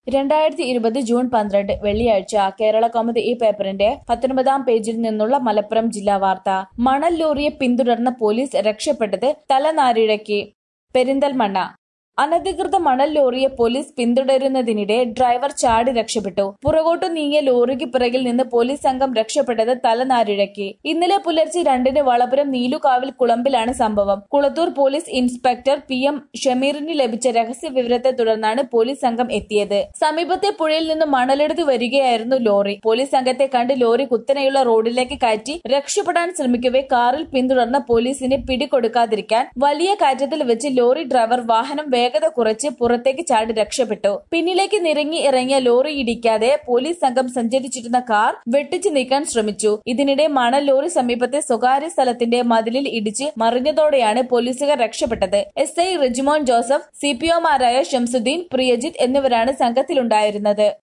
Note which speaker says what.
Speaker 1: രണ്ടായിരത്തി ഇരുപത് ജൂൺ പന്ത്രണ്ട് വെള്ളിയാഴ്ച കേരള കൗമുദി ഈ പേപ്പറിന്റെ പത്തൊൻപതാം പേജിൽ നിന്നുള്ള മലപ്പുറം ജില്ലാ വാർത്ത മണൽ ലോറിയെ പിന്തുടർന്ന പോലീസ് രക്ഷപ്പെട്ടത് തലനാരിഴയ്ക്ക് പെരിന്തൽമണ്ണ അനധികൃത മണൽ ലോറിയെ പോലീസ് പിന്തുടരുന്നതിനിടെ ഡ്രൈവർ ചാടി രക്ഷപ്പെട്ടു പുറകോട്ടു നീങ്ങിയ ലോറിക്ക് പിറകിൽ നിന്ന് പോലീസ് സംഘം രക്ഷപ്പെട്ടത് തലനാരിഴയ്ക്ക് ഇന്നലെ പുലർച്ചെ രണ്ടിന് വളപുരം നീലുകാവിൽ കുളമ്പിലാണ് സംഭവം Kulathur police inspector P M ഷമീറിന് ലഭിച്ച രഹസ്യ വിവരത്തെ തുടർന്നാണ് പോലീസ് സംഘം എത്തിയത് സമീപത്തെ പുഴയിൽ നിന്ന് മണലെടുത്ത് വരികയായിരുന്നു ലോറി പോലീസ് സംഘത്തെ കണ്ട് ലോറി കുത്തനെയുള്ള റോഡിലേക്ക് കയറ്റി രക്ഷപ്പെടാൻ ശ്രമിക്കവേ കാറിൽ പിന്തുടർന്ന പോലീസിന് പിടികൊടുക്കാതിരിക്കാൻ വലിയ കയറ്റത്തിൽ വെച്ച് ലോറി ഡ്രൈവർ വാഹനം വേഗത കുറച്ച് പുറത്തേക്ക് ചാടി രക്ഷപ്പെട്ടു പിന്നിലേക്ക് നിരങ്ങി ഇറങ്ങിയ ലോറി ഇടിക്കാതെ പോലീസ് സംഘം സഞ്ചരിച്ചിരുന്ന കാർ വെട്ടിച്ചു നീക്കാൻ ശ്രമിച്ചു ഇതിനിടെ മണൽ ലോറി സമീപത്തെ സ്വകാര്യ സ്ഥലത്തിന്റെ മതിലിൽ ഇടിച്ച് മറിഞ്ഞതോടെയാണ് പോലീസുകാർ രക്ഷപ്പെട്ടത് S I Rijimon Joseph C P ഒമാരായ ഷംസുദ്ദീൻ പ്രിയജിത്ത് എന്നിവരാണ് സംഘത്തിലുണ്ടായിരുന്നത്